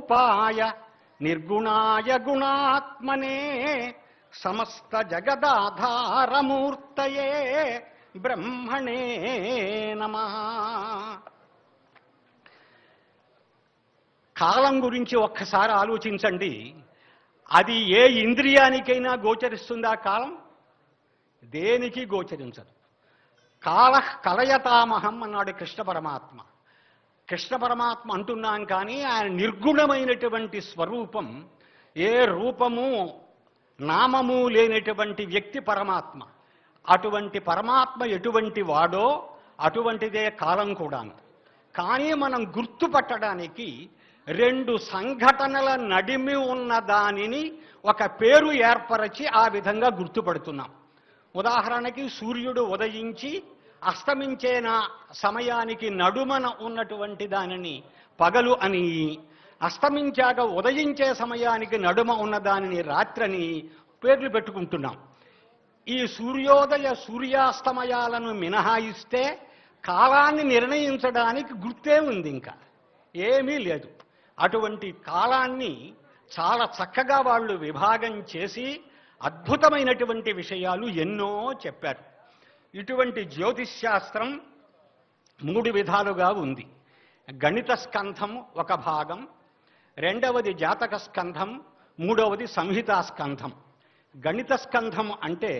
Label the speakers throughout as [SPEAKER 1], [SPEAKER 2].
[SPEAKER 1] నిరూపాయ నిర్గుణాయ గుణాత్మనే సమస్త జగదాధారమూర్తయే బ్రహ్మణే నమ కాలం గురించి ఒక్కసారి ఆలోచించండి అది ఏ ఇంద్రియానికైనా గోచరిస్తుందా కాలం దేనికి గోచరించదు కాల కలయతామహం అన్నాడు కృష్ణ పరమాత్మ కృష్ణ పరమాత్మ అంటున్నాం కానీ ఆయన నిర్గుణమైనటువంటి స్వరూపం ఏ రూపము నామము లేనటువంటి వ్యక్తి పరమాత్మ అటువంటి పరమాత్మ ఎటువంటి వాడో అటువంటిదే కాలం కూడాను కానీ మనం గుర్తుపట్టడానికి రెండు సంఘటనల నడిమి ఉన్న దానిని ఒక పేరు ఏర్పరచి ఆ విధంగా గుర్తుపడుతున్నాం ఉదాహరణకి సూర్యుడు ఉదయించి అస్తమించే నా సమయానికి నడుమన ఉన్నటువంటి దానిని పగలు అని అస్తమించాక ఉదయించే సమయానికి నడుమ ఉన్న దానిని రాత్రని పేర్లు పెట్టుకుంటున్నాం ఈ సూర్యోదయ సూర్యాస్తమయాలను మినహాయిస్తే కాలాన్ని నిర్ణయించడానికి గుర్తే ఉంది ఇంకా ఏమీ లేదు అటువంటి కాలాన్ని చాలా చక్కగా వాళ్ళు విభాగం చేసి అద్భుతమైనటువంటి విషయాలు ఎన్నో చెప్పారు ఇటువంటి జ్యోతిష్ శాస్త్రం మూడు విధాలుగా ఉంది గణిత స్కంధం ఒక భాగం రెండవది జాతక స్కంధం మూడవది సంహితా స్కంధం గణిత స్కంధం అంటే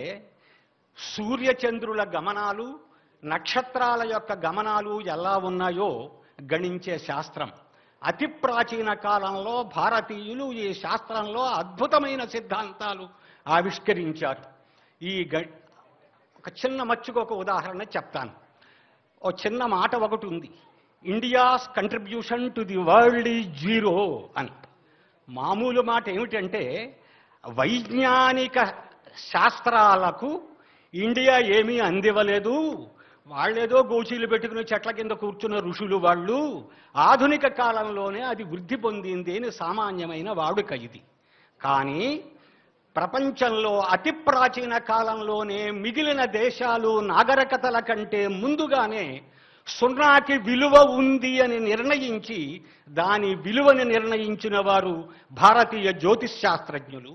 [SPEAKER 1] సూర్యచంద్రుల గమనాలు నక్షత్రాల యొక్క గమనాలు ఎలా ఉన్నాయో గణించే శాస్త్రం అతి ప్రాచీన కాలంలో భారతీయులు ఈ శాస్త్రంలో అద్భుతమైన సిద్ధాంతాలు ఆవిష్కరించారు ఈ గ ఒక చిన్న మచ్చుకు ఒక ఉదాహరణ చెప్తాను ఓ చిన్న మాట ఒకటి ఉంది India's contribution to the world is zero అని మామూలు మాట ఏమిటంటే వైజ్ఞానిక శాస్త్రాలకు ఇండియా ఏమీ అందివ్వలేదు వాళ్ళేదో గోచీలు పెట్టుకుని చెట్ల కింద కూర్చున్న ఋషులు వాళ్ళు ఆధునిక కాలంలోనే అది వృద్ధి పొందింది అని సామాన్యమైన వాడుక ఇది కానీ ప్రపంచంలో అతి ప్రాచీన కాలంలోనే మిగిలిన దేశాలు నాగరికతల కంటే ముందుగానే సున్నాకి విలువ ఉంది అని నిర్ణయించి దాని విలువని నిర్ణయించిన వారు భారతీయ జ్యోతిష్ శాస్త్రజ్ఞులు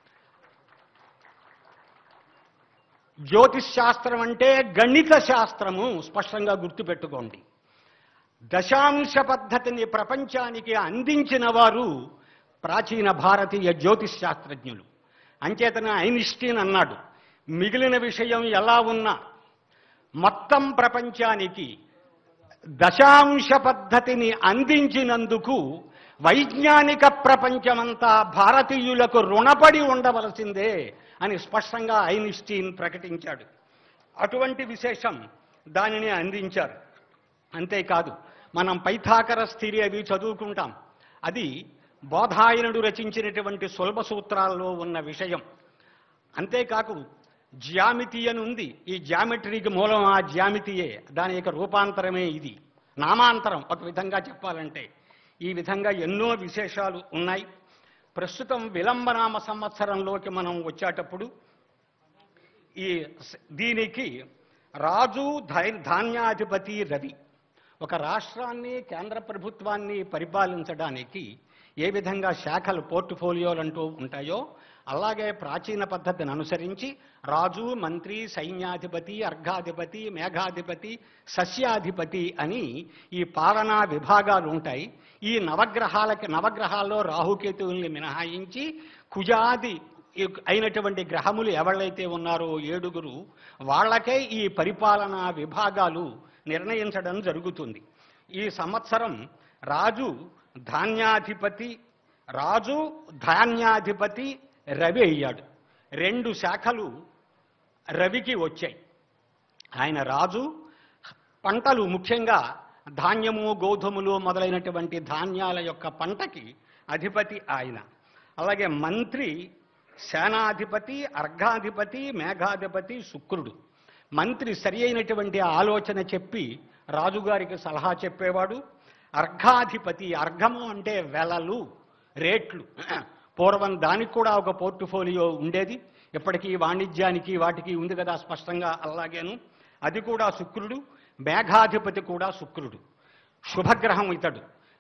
[SPEAKER 1] జ్యోతిష్ శాస్త్రం అంటే గణిత శాస్త్రము స్పష్టంగా గుర్తుపెట్టుకోండి దశాంశ పద్ధతిని ప్రపంచానికి అందించిన వారు ప్రాచీన భారతీయ జ్యోతిష్ శాస్త్రజ్ఞులు అంచేతన ఐన్స్టీన్ అన్నాడు మిగిలిన విషయం ఎలా ఉన్నా మొత్తం ప్రపంచానికి దశాంశ పద్ధతిని అందించినందుకు వైజ్ఞానిక ప్రపంచమంతా భారతీయులకు రుణపడి ఉండవలసిందే అని స్పష్టంగా ఐన్స్టీన్ ప్రకటించాడు అటువంటి విశేషం దానిని అందించారు అంతేకాదు మనం పైథాకరస్ స్థిరి అవి చదువుకుంటాం అది బోధాయనుడు రచించినటువంటి సులభ సూత్రాల్లో ఉన్న విషయం అంతేకాకు జ్యామితి అని ఉంది ఈ జ్యామెట్రీకి మూలం ఆ జ్యామితియే దాని యొక్క రూపాంతరమే ఇది నామాంతరం ఒక విధంగా చెప్పాలంటే ఈ విధంగా ఎన్నో విశేషాలు ఉన్నాయి ప్రస్తుతం విలంబనామ సంవత్సరంలోకి మనం వచ్చేటప్పుడు ఈ స- దీనికి రాజు ధై- ధాన్యాధిపతి రవి ఒక రాష్ట్రాన్ని కేంద్ర ప్రభుత్వాన్ని పరిపాలించడానికి ఏ విధంగా శాఖలు పోర్ట్ఫోలియోలు అంటూ ఉంటాయో అలాగే ప్రాచీన పద్ధతిని అనుసరించి రాజు మంత్రి సైన్యాధిపతి అర్ఘాధిపతి మేఘాధిపతి సస్యాధిపతి అని ఈ పాలనా విభాగాలు ఉంటాయి ఈ నవగ్రహాలకి నవగ్రహాల్లో రాహుకేతువుల్ని మినహాయించి కుజాది ఈ- అయినటువంటి గ్రహములు ఎవళ్ళైతే ఉన్నారో ఏడుగురు వాళ్ళకే ఈ పరిపాలనా విభాగాలు నిర్ణయించడం జరుగుతుంది ఈ సంవత్సరం రాజు ధాన్యాధిపతి రాజు ధాన్యాధిపతి రవి అయ్యాడు రెండు శాఖలు రవికి వచ్చాయి ఆయన రాజు పంటలు ముఖ్యంగా ధాన్యము గోధుమలు మొదలైనటువంటి ధాన్యాల యొక్క పంటకి అధిపతి ఆయన అలాగే మంత్రి సేనాధిపతి అర్ఘాధిపతి మేఘాధిపతి శుక్రుడు మంత్రి సరి అయినటువంటి ఆలోచన చెప్పి రాజుగారికి సలహా చెప్పేవాడు అర్ఘాధిపతి అర్ఘము అంటే వెలలు రేట్లు పూర్వం దానికి కూడా ఒక పోర్ట్ఫోలియో ఉండేది ఇప్పటికీ వాణిజ్యానికి వాటికి ఉంది కదా స్పష్టంగా అలాగేను అది కూడా శుక్రుడు మేఘాధిపతి కూడా శుక్రుడు శుభగ్రహం ఇతడు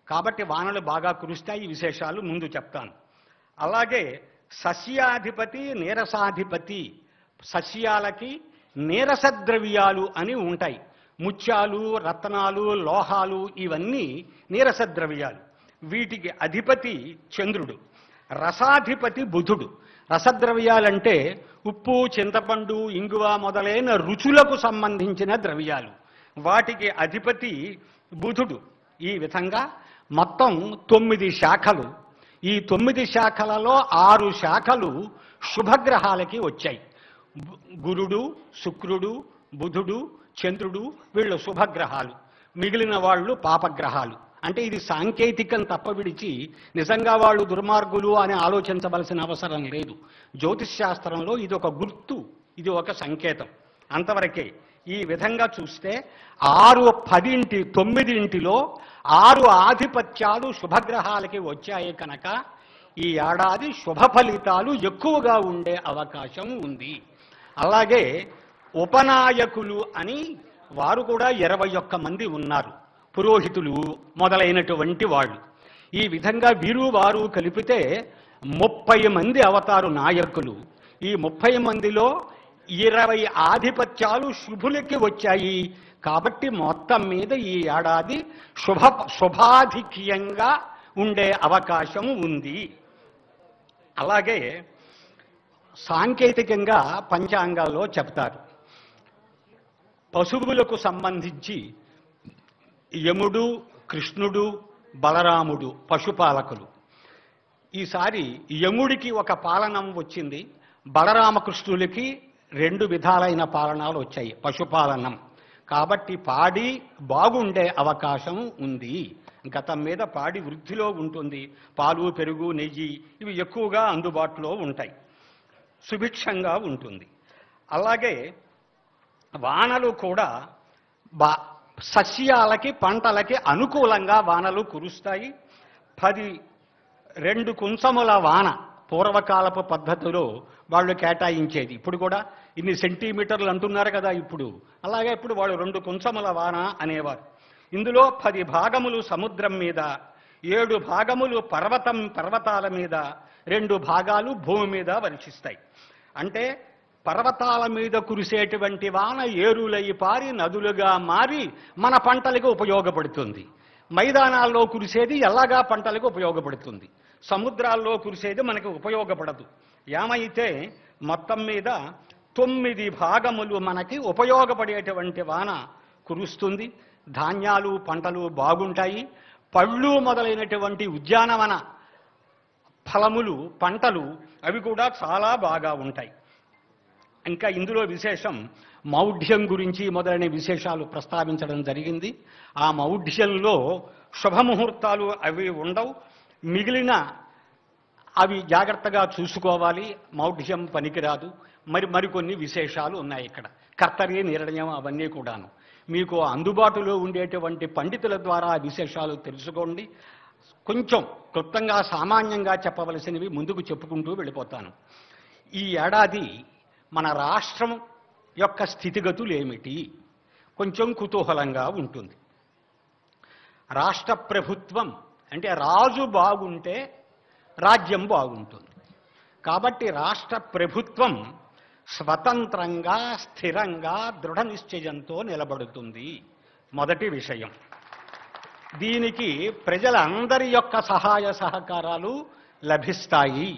[SPEAKER 1] కాబట్టి వానలు బాగా కురుస్తాయి ఈ విశేషాలు ముందు చెప్తాను అలాగే సస్యాధిపతి నీరసాధిపతి సస్యాలకి నీరస ద్రవ్యాలు అని ఉంటాయి ముత్యాలు రత్నాలు లోహాలు ఇవన్నీ నీరస ద్రవ్యాలు వీటికి అధిపతి చంద్రుడు రసాధిపతి బుధుడు రసద్రవ్యాలంటే ఉప్పు చింతపండు ఇంగువ మొదలైన రుచులకు సంబంధించిన ద్రవ్యాలు వాటికి అధిపతి బుధుడు ఈ విధంగా మొత్తం తొమ్మిది శాఖలు ఈ తొమ్మిది శాఖలలో ఆరు శాఖలు శుభగ్రహాలకి వచ్చాయి గు- గురుడు శుక్రుడు బుధుడు చంద్రుడు వీళ్ళు శుభగ్రహాలు మిగిలిన వాళ్ళు పాపగ్రహాలు అంటే ఇది సాంకేతికం తప్ప విడిచి నిజంగా వాళ్ళు దుర్మార్గులు అని ఆలోచించవలసిన అవసరం లేదు జ్యోతిష్ శాస్త్రంలో ఇది ఒక గుర్తు ఇది ఒక సంకేతం అంతవరకే ఈ విధంగా చూస్తే ఆరు పదింటి తొమ్మిదింటిలో ఆరు ఆధిపత్యాలు శుభగ్రహాలకి వచ్చాయి కనుక ఈ ఏడాది శుభ ఫలితాలు ఎక్కువగా ఉండే అవకాశం ఉంది అలాగే ఉపనాయకులు అని వారు కూడా ఇరవై ఒక్క మంది ఉన్నారు పురోహితులు మొదలైనటువంటి వాళ్ళు ఈ విధంగా వీరు వారు కలిపితే ముప్పై మంది అవతారు నాయకులు ఈ ముప్పై మందిలో ఇరవై ఆధిపత్యాలు శుభులకి వచ్చాయి కాబట్టి మొత్తం మీద ఈ ఏడాది శుభ శుభాధిక్యంగా ఉండే అవకాశం ఉంది అలాగే సాంకేతికంగా పంచాంగాల్లో చెప్తారు పశువులకు సంబంధించి యముడు కృష్ణుడు బలరాముడు పశుపాలకులు ఈసారి యముడికి ఒక పాలనం వచ్చింది బలరామకృష్ణులకి రెండు విధాలైన పాలనాలు వచ్చాయి పశుపాలనం కాబట్టి పాడి బాగుండే అవకాశం ఉంది గతం మీద పాడి వృద్ధిలో ఉంటుంది పాలు పెరుగు నెయ్యి ఇవి ఎక్కువగా అందుబాటులో ఉంటాయి సుభిక్షంగా ఉంటుంది అలాగే వానలు కూడా బా సస్యాలకి పంటలకి అనుకూలంగా వానలు కురుస్తాయి పది రెండు కుంచముల వాన పూర్వకాలపు పద్ధతిలో వాళ్ళు కేటాయించేది ఇప్పుడు కూడా ఇన్ని సెంటీమీటర్లు అంటున్నారు కదా ఇప్పుడు అలాగే ఇప్పుడు వాళ్ళు రెండు కుంచముల వాన అనేవారు ఇందులో పది భాగములు సముద్రం మీద ఏడు భాగములు పర్వతం పర్వతాల మీద రెండు భాగాలు భూమి మీద వర్షిస్తాయి అంటే పర్వతాల మీద కురిసేటువంటి వాన ఏరులై పారి నదులుగా మారి మన పంటలకు ఉపయోగపడుతుంది మైదానాల్లో కురిసేది ఎలాగా పంటలకు ఉపయోగపడుతుంది సముద్రాల్లో కురిసేది మనకు ఉపయోగపడదు ఏమైతే మొత్తం మీద తొమ్మిది భాగములు మనకి ఉపయోగపడేటువంటి వాన కురుస్తుంది ధాన్యాలు పంటలు బాగుంటాయి పళ్ళు మొదలైనటువంటి ఉద్యానవన ఫలములు పంటలు అవి కూడా చాలా బాగా ఉంటాయి ఇంకా ఇందులో విశేషం మౌఢ్యం గురించి మొదలైన విశేషాలు ప్రస్తావించడం జరిగింది ఆ మౌఢ్యంలో శుభముహూర్తాలు అవి ఉండవు మిగిలిన అవి జాగ్రత్తగా చూసుకోవాలి మౌఢ్యం పనికిరాదు మరి మరికొన్ని విశేషాలు ఉన్నాయి ఇక్కడ కర్తరి నిర్ణయం అవన్నీ కూడాను మీకు అందుబాటులో ఉండేటువంటి పండితుల ద్వారా ఆ విశేషాలు తెలుసుకోండి కొంచెం క్లుప్తంగా సామాన్యంగా చెప్పవలసినవి ముందుకు చెప్పుకుంటూ వెళ్ళిపోతాను ఈ ఏడాది మన రాష్ట్రం యొక్క స్థితిగతులు ఏమిటి కొంచెం కుతూహలంగా ఉంటుంది రాష్ట్ర ప్రభుత్వం అంటే రాజు బాగుంటే రాజ్యం బాగుంటుంది కాబట్టి రాష్ట్ర ప్రభుత్వం స్వతంత్రంగా స్థిరంగా దృఢ నిశ్చయంతో నిలబడుతుంది మొదటి విషయం దీనికి ప్రజలందరి యొక్క సహాయ సహకారాలు లభిస్తాయి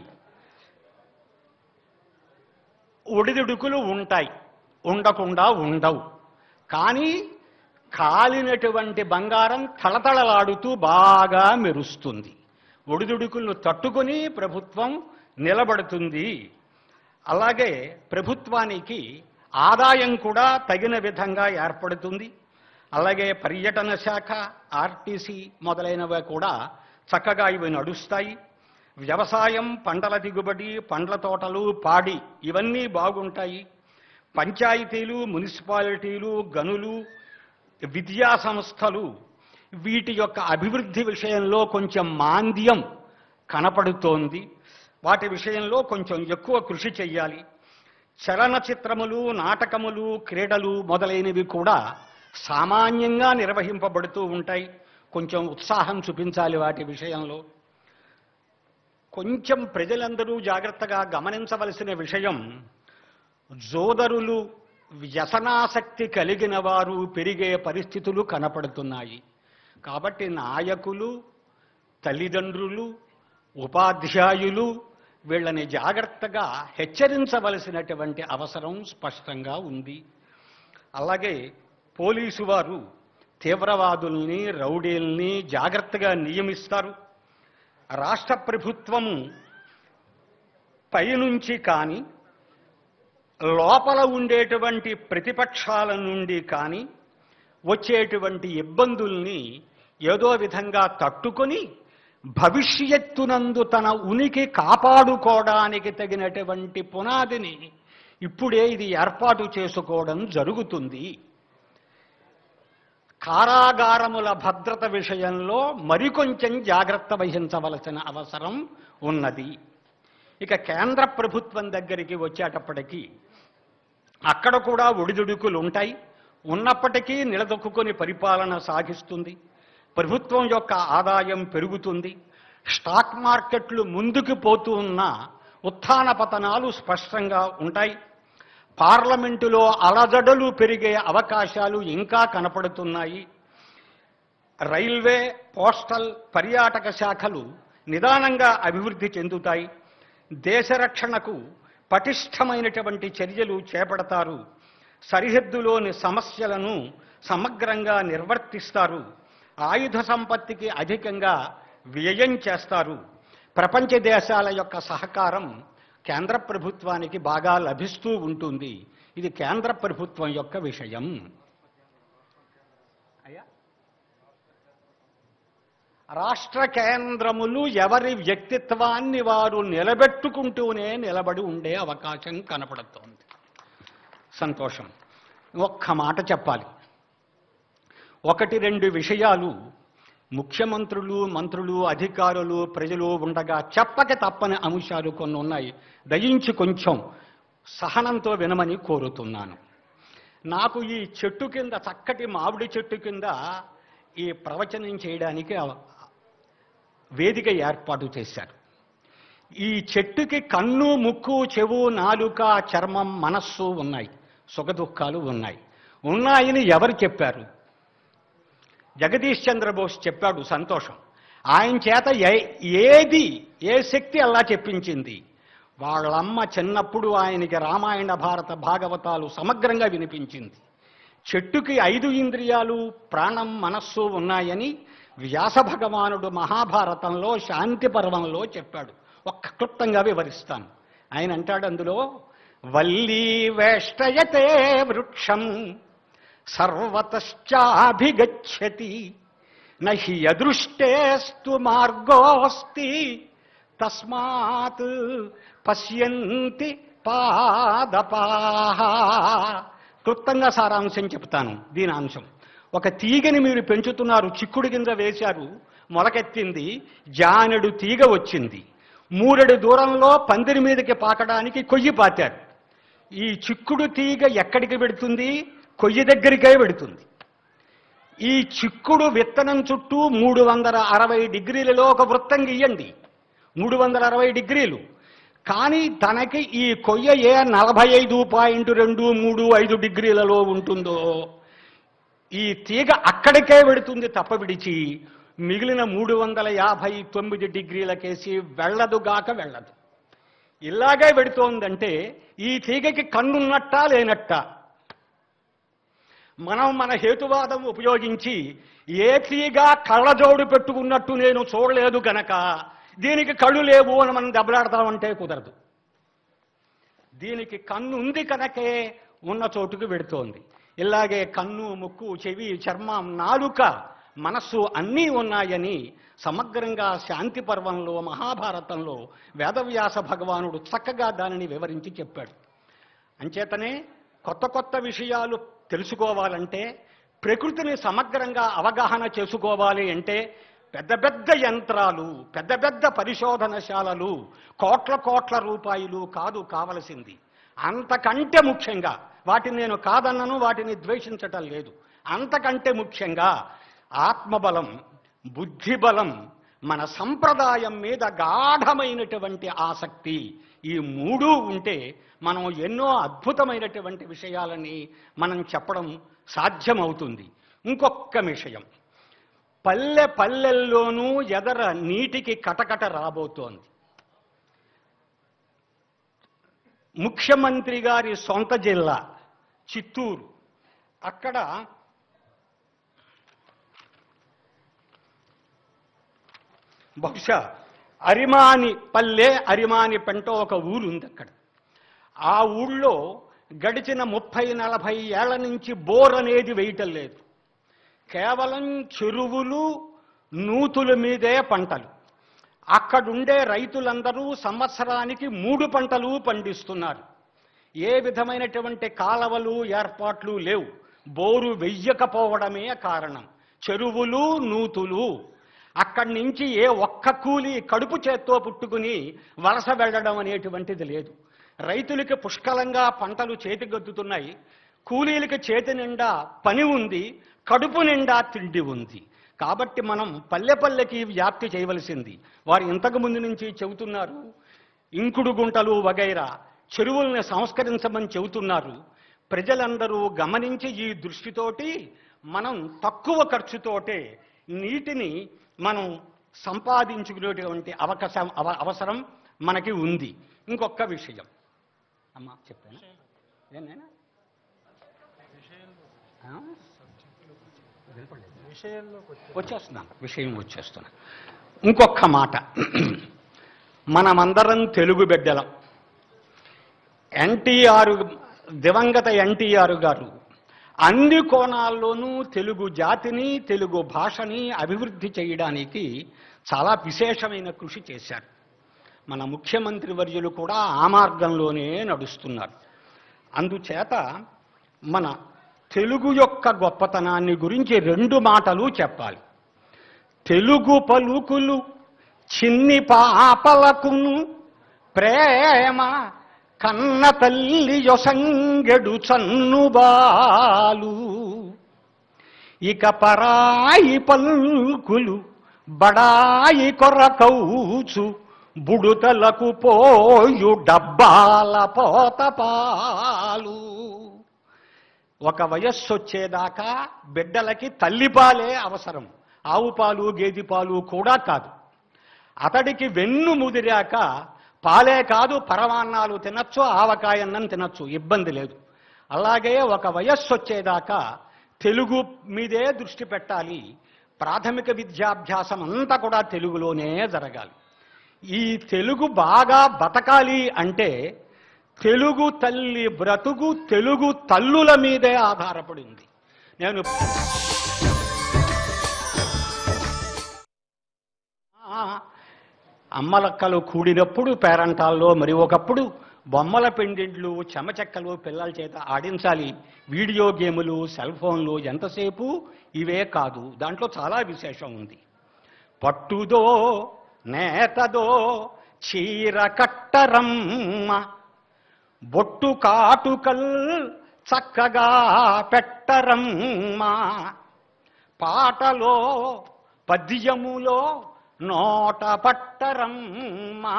[SPEAKER 1] ఒడిదుడుకులు ఉంటాయి ఉండకుండా ఉండవు కానీ కాలినటువంటి బంగారం తళతళలాడుతూ బాగా మెరుస్తుంది ఒడిదుడుకులను తట్టుకొని ప్రభుత్వం నిలబడుతుంది అలాగే ప్రభుత్వానికి ఆదాయం కూడా తగిన విధంగా ఏర్పడుతుంది అలాగే పర్యటన శాఖ ఆర్టీసీ మొదలైనవి కూడా చక్కగా ఇవి నడుస్తాయి వ్యవసాయం పంటల దిగుబడి పండ్ల తోటలు పాడి ఇవన్నీ బాగుంటాయి పంచాయతీలు మున్సిపాలిటీలు గనులు విద్యా సంస్థలు వీటి యొక్క అభివృద్ధి విషయంలో కొంచెం మాంద్యం కనపడుతోంది వాటి విషయంలో కొంచెం ఎక్కువ కృషి చెయ్యాలి చలనచిత్రములు నాటకములు క్రీడలు మొదలైనవి కూడా సామాన్యంగా నిర్వహింపబడుతూ ఉంటాయి కొంచెం ఉత్సాహం చూపించాలి వాటి విషయంలో కొంచెం ప్రజలందరూ జాగ్రత్తగా గమనించవలసిన విషయం జోదరులు వ్యసనాసక్తి కలిగిన వారు పెరిగే పరిస్థితులు కనపడుతున్నాయి కాబట్టి నాయకులు తల్లిదండ్రులు ఉపాధ్యాయులు వీళ్ళని జాగ్రత్తగా హెచ్చరించవలసినటువంటి అవసరం స్పష్టంగా ఉంది అలాగే పోలీసు వారు తీవ్రవాదుల్ని రౌడీల్ని జాగ్రత్తగా నియమిస్తారు రాష్ట్ర ప్రభుత్వము పైనుంచి కానీ లోపల ఉండేటువంటి ప్రతిపక్షాల నుండి కానీ వచ్చేటువంటి ఇబ్బందుల్ని ఏదో విధంగా తట్టుకొని భవిష్యత్తునందు తన ఉనికి కాపాడుకోవడానికి తగినటువంటి పునాదిని ఇప్పుడే ఇది ఏర్పాటు చేసుకోవడం జరుగుతుంది కారాగారముల భద్రత విషయంలో మరికొంచెం జాగ్రత్త వహించవలసిన అవసరం ఉన్నది ఇక కేంద్ర ప్రభుత్వం దగ్గరికి వచ్చేటప్పటికీ అక్కడ కూడా ఒడిదుడుకులు ఉంటాయి ఉన్నప్పటికీ నిలదొక్కుని పరిపాలన సాగిస్తుంది ప్రభుత్వం యొక్క ఆదాయం పెరుగుతుంది స్టాక్ మార్కెట్లు ముందుకు పోతూ ఉన్న ఉత్థాన పతనాలు స్పష్టంగా ఉంటాయి పార్లమెంటులో అలజడులు పెరిగే అవకాశాలు ఇంకా కనపడుతున్నాయి రైల్వే పోస్టల్ పర్యాటక శాఖలు నిదానంగా అభివృద్ధి చెందుతాయి దేశ రక్షణకు పటిష్టమైనటువంటి చర్యలు చేపడతారు సరిహద్దులోని సమస్యలను సమగ్రంగా నిర్వర్తిస్తారు ఆయుధ సంపత్తికి అధికంగా వ్యయం చేస్తారు ప్రపంచ దేశాల యొక్క సహకారం కేంద్ర ప్రభుత్వానికి బాగా లభిస్తూ ఉంటుంది ఇది కేంద్ర ప్రభుత్వం యొక్క విషయం అయ్యా రాష్ట్ర కేంద్రములు ఎవరి వ్యక్తిత్వాన్ని వారు నిలబెట్టుకుంటూనే నిలబడి ఉండే అవకాశం కనపడుతోంది సంతోషం ఒక్క మాట చెప్పాలి ఒకటి రెండు విషయాలు ముఖ్యమంత్రులు మంత్రులు అధికారులు ప్రజలు ఉండగా చెప్పక తప్పని అంశాలు కొన్ని ఉన్నాయి దయించి కొంచెం సహనంతో వినమని కోరుతున్నాను నాకు ఈ చెట్టు కింద చక్కటి మామిడి చెట్టు కింద ఈ ప్రవచనం చేయడానికి అవ- వేదిక ఏర్పాటు చేశారు ఈ చెట్టుకి కన్ను ముక్కు చెవు నాలుక చర్మం మనస్సు ఉన్నాయి సుఖదుఖాలు ఉన్నాయి ఉన్నాయని ఎవరు చెప్పారు జగదీష్ చంద్రబోస్ చెప్పాడు సంతోషం ఆయన చేత ఏ- ఏది ఏ శక్తి అలా చెప్పించింది వాళ్ళమ్మ చిన్నప్పుడు ఆయనకి రామాయణ భారత భాగవతాలు సమగ్రంగా వినిపించింది చెట్టుకి ఐదు ఇంద్రియాలు ప్రాణం మనస్సు ఉన్నాయని వ్యాస భగవానుడు మహాభారతంలో శాంతి పర్వంలో చెప్పాడు ఒక్క క్లుప్తంగా వివరిస్తాను ఆయన అంటాడు అందులో వల్లీ వేష్టయతే వృక్షం సర్వతశ్చాభిగచ్చతి నహి అదృష్టేస్తు మార్గోస్తి తస్మాత్ పశ్యంతి పాదపాహ క్లుప్తంగా సారాంశం చెప్తాను దీని అంశం ఒక తీగని మీరు పెంచుతున్నారు చిక్కుడు కింద వేశారు మొలకెత్తింది జానెడు తీగ వచ్చింది మూరెడు దూరంలో పందిరి మీదకి పాకడానికి కొయ్యి పాతారు ఈ చిక్కుడు తీగ ఎక్కడికి పెడుతుంది కొయ్యి దగ్గరికే పెడుతుంది ఈ చిక్కుడు విత్తనం చుట్టూ మూడు వందల అరవై డిగ్రీలలో ఒక వృత్తం గీయండి మూడు వందల అరవై డిగ్రీలు కానీ తనకి ఈ కొయ్య ఏ నలభై ఐదు పాయింట్ రెండు మూడు ఐదు డిగ్రీలలో ఉంటుందో ఈ తీగ అక్కడికే వెడుతుంది తప్ప విడిచి మిగిలిన మూడు వందల యాభై తొమ్మిది డిగ్రీలకేసి వెళ్ళదుగాక వెళ్ళదు ఇలాగే వెడుతోందంటే ఈ తీగకి కన్నున్నట్టా లేనట్టా మనం మన హేతువాదం ఉపయోగించి ఏ తీగ కళ్ళజోడు పెట్టుకున్నట్టు నేను చూడలేదు గనక దీనికి కళ్ళు లేవు అని మనం దెబ్బలాడతామంటే కుదరదు దీనికి కన్ను ఉంది కనుకే ఉన్న చోటుకు వెడుతోంది ఇలాగే కన్ను ముక్కు చెవి చర్మం నాలుక మనస్సు అన్నీ ఉన్నాయని సమగ్రంగా శాంతి పర్వంలో మహాభారతంలో వేదవ్యాస భగవానుడు చక్కగా దానిని వివరించి చెప్పాడు అంచేతనే కొత్త కొత్త విషయాలు తెలుసుకోవాలంటే ప్రకృతిని సమగ్రంగా అవగాహన చేసుకోవాలి అంటే పెద్ద పెద్ద యంత్రాలు పెద్ద పెద్ద పరిశోధనశాలలు కోట్ల కోట్ల రూపాయలు కాదు కావలసింది అంతకంటే ముఖ్యంగా వాటిని నేను కాదన్నను వాటిని ద్వేషించటం లేదు అంతకంటే ముఖ్యంగా ఆత్మబలం బుద్ధిబలం మన సంప్రదాయం మీద గాఢమైనటువంటి ఆసక్తి ఈ మూడు ఉంటే మనం ఎన్నో అద్భుతమైనటువంటి విషయాలని మనం చెప్పడం సాధ్యమవుతుంది ఇంకొక విషయం పల్లె పల్లెల్లోనూ ఎదర నీటికి కటకట రాబోతోంది ముఖ్యమంత్రి గారి సొంత జిల్లా చిత్తూరు అక్కడ బహుశా అరిమాని పల్లె అరిమాని పెంట ఒక ఊరు ఉంది అక్కడ ఆ ఊళ్ళో గడిచిన ముప్పై నలభై ఏళ్ల నుంచి బోర్ అనేది వేయటం లేదు కేవలం చెరువులు నూతుల మీదే పంటలు అక్కడుండే రైతులందరూ సంవత్సరానికి మూడు పంటలు పండిస్తున్నారు ఏ విధమైనటువంటి కాలవలు ఏర్పాట్లు లేవు బోరు వెయ్యకపోవడమే కారణం చెరువులు నూతులు అక్కడి నుంచి ఏ ఒక్క కూలి కడుపు చేత్తో పుట్టుకుని వలస వెళ్ళడం అనేటువంటిది లేదు రైతులకి పుష్కలంగా పంటలు చేతిగద్దుతున్నాయి కూలీలకి చేతి నిండా పని ఉంది కడుపు నిండా తిండి ఉంది కాబట్టి మనం పల్లె పల్లెకి వ్యాప్తి చేయవలసింది వారు ఇంతకు ముందు నుంచి చెబుతున్నారు ఇంకుడు గుంటలు వగైరా చెరువుల్ని సంస్కరించమని చెబుతున్నారు ప్రజలందరూ గమనించి ఈ దృష్టితోటి మనం తక్కువ ఖర్చుతోటే నీటిని మనం సంపాదించుకునేటువంటి అవకాశం అవ- అవసరం మనకి ఉంది ఇంకొక విషయం అమ్మా చెప్పాను ఏనైనా ఆ? వినపడలేదు. వచ్చేస్తున్నాను విషయం వచ్చేస్తున్నా ఇంకొక మాట మనమందరం తెలుగు బిడ్డలం ఎన్టీఆర్ దివంగత ఎన్టీఆర్ గారు అన్ని కోణాల్లోనూ తెలుగు జాతిని తెలుగు భాషని అభివృద్ధి చేయడానికి చాలా విశేషమైన కృషి చేశారు మన ముఖ్యమంత్రి వర్యులు కూడా ఆ మార్గంలోనే నడుస్తున్నారు అందుచేత మన తెలుగు యొక్క గొప్పతనాన్ని గురించి రెండు మాటలు చెప్పాలి తెలుగు పలుకులు చిన్ని పాపలకును ప్రేమ కన్న తల్లి యొసంగెడు చన్నుబాలు ఇక పరాయి పల్కులు బడాయి కొరకౌచు బుడుతలకు పోయు డబ్బాల పోతపాలు ఒక వయస్సు వచ్చేదాకా బిడ్డలకి తల్లిపాలే అవసరం ఆవు పాలు గేదె పాలు కూడా కాదు అతడికి వెన్ను ముదిరాక పాలే కాదు పరమాన్నాలు తినచ్చు ఆవకాయన్నం తినచ్చు ఇబ్బంది లేదు అలాగే ఒక వయస్సు వచ్చేదాకా తెలుగు మీదే దృష్టి పెట్టాలి ప్రాథమిక విద్యాభ్యాసం అంతా కూడా తెలుగులోనే జరగాలి ఈ తెలుగు బాగా బతకాలి అంటే తెలుగు తల్లి బ్రతుకు తెలుగు తల్లుల మీదే ఆధారపడి ఉంది నేను ఆ, అమ్మలక్కలు కూడినప్పుడు పేరంటాల్లో మరి ఒకప్పుడు బొమ్మల పెండింట్లు చెమచెక్కలు పిల్లల చేత ఆడించాలి వీడియో గేములు సెల్ ఫోన్లు ఎంతసేపు ఇవే కాదు దాంట్లో చాలా విశేషం ఉంది పట్టుదో నేతదో చీర కట్టరమ్మ బొట్టు కాటుకల్ చక్కగా పెట్టరమ్మా పాటలో పద్యములో నోట పట్టరమ్మా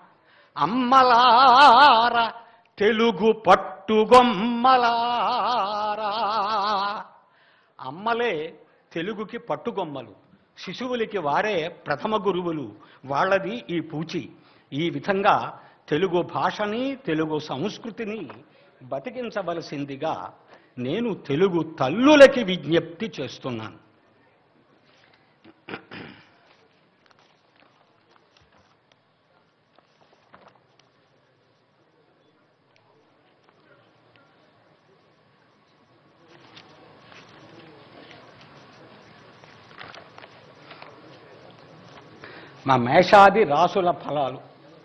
[SPEAKER 1] అమ్మలార తెలుగు పట్టుగొమ్మలారా అమ్మలే తెలుగుకి పట్టుగొమ్మలు శిశువులకి వారే ప్రథమ గురువులు వాళ్ళది ఈ పూచి ఈ విధంగా తెలుగు భాషని తెలుగు సంస్కృతిని బతికించవలసిందిగా నేను తెలుగు తల్లులకి విజ్ఞప్తి చేస్తున్నాను మా మేషాది రాసుల ఫలాలు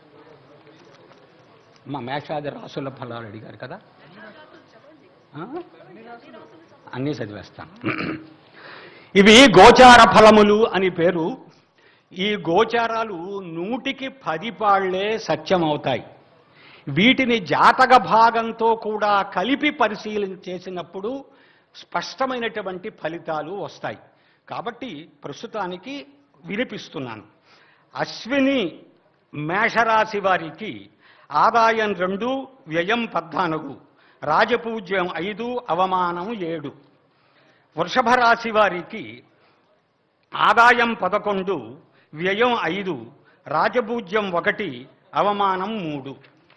[SPEAKER 1] మా మేషాది రాసుల ఫలాలు అడిగారు కదా ఆ? అన్నీ చదివేస్తాను ఇవి గోచార ఫలములు అని పేరు ఈ గోచారాలు నూటికి పది పాళ్లే సత్యమవుతాయి వీటిని జాతక భాగంతో కూడా కలిపి పరిశీలన చేసినప్పుడు స్పష్టమైనటువంటి ఫలితాలు వస్తాయి కాబట్టి ప్రస్తుతానికి వినిపిస్తున్నాను అశ్విని మేషరాశి వారికి ఆదాయం రెండు వ్యయం పద్నాలుగు రాజపూజ్యం ఐదు అవమానం ఏడు వృషభ రాశి వారికి ఆదాయం పదకొండు వ్యయం ఐదు రాజపూజ్యం ఒకటి అవమానం మూడు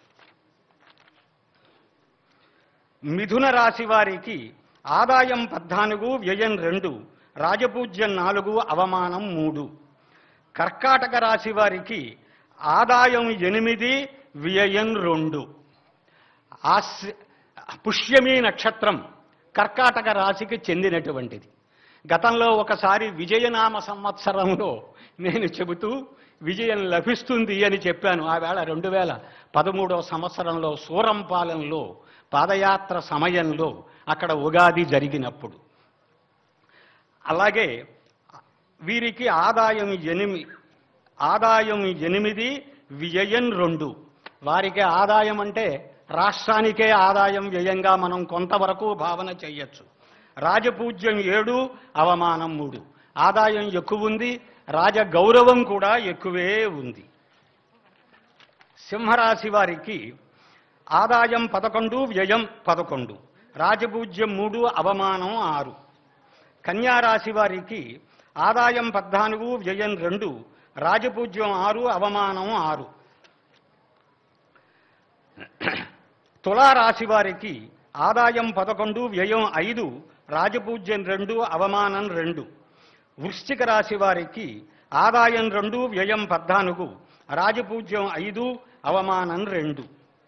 [SPEAKER 1] మిథున రాశి వారికి ఆదాయం పద్నాలుగు వ్యయం రెండు రాజపూజ్యం నాలుగు అవమానం మూడు కర్కాటక రాశి వారికి ఆదాయం ఎనిమిది వ్యయం రెండు ఆస్ పుష్యమి నక్షత్రం కర్కాటక రాశికి చెందినటువంటిది గతంలో ఒకసారి విజయనామ సంవత్సరంలో నేను చెబుతూ విజయం లభిస్తుంది అని చెప్పాను ఆ వేళ రెండు వేల పదమూడవ సంవత్సరంలో సూరంపాలెంలో పాదయాత్ర సమయంలో అక్కడ ఉగాది జరిగినప్పుడు అలాగే వీరికి ఆదాయం ఎనిమిది ఆదాయం ఎనిమిది వ్యయం రెండు వారికి ఆదాయం అంటే రాష్ట్రానికే ఆదాయం వ్యయంగా మనం కొంతవరకు భావన చెయ్యొచ్చు రాజపూజ్యం ఏడు అవమానం మూడు ఆదాయం ఎక్కువ ఉంది రాజ గౌరవం కూడా ఎక్కువే ఉంది సింహరాశి వారికి ఆదాయం పదకొండు వ్యయం పదకొండు రాజపూజ్యం మూడు అవమానం ఆరు కన్యారాశి వారికి ఆదాయం పద్నాలుగు వ్యయం రెండు రాజపూజ్యం ఆరు అవమానం ఆరు తులారాశి వారికి ఆదాయం పదకొండు వ్యయం ఐదు రాజపూజ్యం రెండు అవమానం రెండు వృశ్చిక రాశి వారికి ఆదాయం రెండు వ్యయం పద్నాలుగు రాజపూజ్యం ఐదు అవమానం రెండు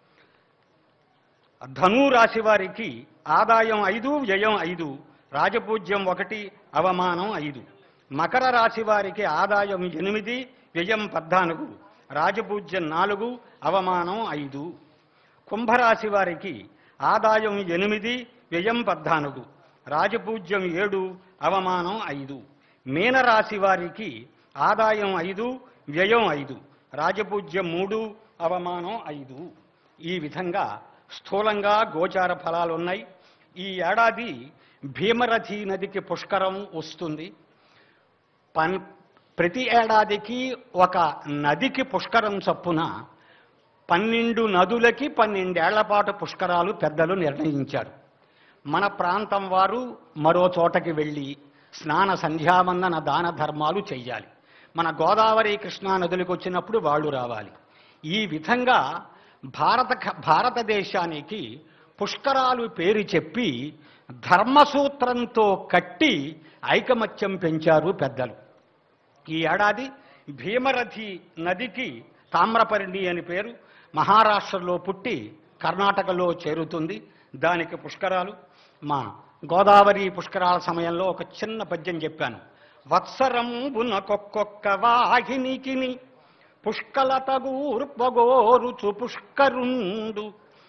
[SPEAKER 1] ధను రాశి వారికి ఆదాయం ఐదు వ్యయం ఐదు రాజపూజ్యం ఒకటి అవమానం ఐదు మకర రాశి వారికి ఆదాయం ఎనిమిది వ్యయం పద్నాలుగు రాజపూజ్యం నాలుగు అవమానం ఐదు కుంభరాశి వారికి ఆదాయం ఎనిమిది వ్యయం పద్నాలుగు రాజపూజ్యం ఏడు అవమానం ఐదు మీనరాశి వారికి ఆదాయం ఐదు వ్యయం ఐదు రాజపూజ్యం మూడు అవమానం ఐదు ఈ విధంగా స్థూలంగా గోచార ఫలాలు ఉన్నాయి ఈ ఏడాది భీమరథి నదికి పుష్కరం వస్తుంది పన్ ప్రతి ఏడాదికి ఒక నదికి పుష్కరం చొప్పున పన్నెండు నదులకి పన్నెండేళ్ల పాటు పుష్కరాలు పెద్దలు నిర్ణయించారు మన ప్రాంతం వారు మరో చోటకి వెళ్ళి స్నాన సంధ్యావందన దాన ధర్మాలు చెయ్యాలి మన గోదావరి కృష్ణా నదులకు వచ్చినప్పుడు వాళ్ళు రావాలి ఈ విధంగా భారత భారతదేశానికి పుష్కరాలు పేరు చెప్పి ధర్మసూత్రంతో కట్టి ఐకమత్యం పెంచారు పెద్దలు ఈ ఏడాది భీమరథి నదికి తామ్రపర్ణి అని పేరు మహారాష్ట్రలో పుట్టి కర్ణాటకలో చేరుతుంది దానికి పుష్కరాలు మా గోదావరి పుష్కరాల సమయంలో ఒక చిన్న పద్యం చెప్పాను వత్సరంబునకొక్కొక్క వాహినికిని పుష్కలతగూర్పగోరుచు పుష్కరుండు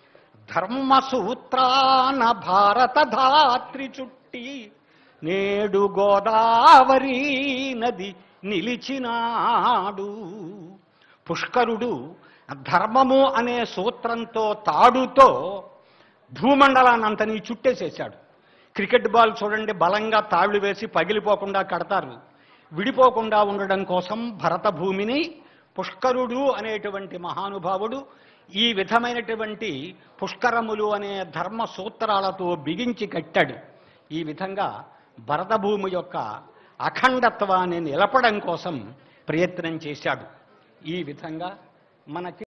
[SPEAKER 1] ధర్మసూత్రాన భారత ధాత్రి చుట్టి నేడు గోదావరి నది నిలిచినాడు పుష్కరుడు ధర్మము అనే సూత్రంతో తాడుతో భూమండలాన్నంతని చుట్టేసేశాడు క్రికెట్ బాల్ చూడండి బలంగా తాళ్లు వేసి పగిలిపోకుండా కడతారు విడిపోకుండా ఉండడం కోసం భరత భూమిని పుష్కరుడు అనేటువంటి మహానుభావుడు ఈ విధమైనటువంటి పుష్కరములు అనే ధర్మ సూత్రాలతో బిగించి కట్టాడు ఈ విధంగా భరత భూమి యొక్క అఖండత్వాన్ని నిలపడం కోసం ప్రయత్నం చేశాడు ఈ విధంగా మనకి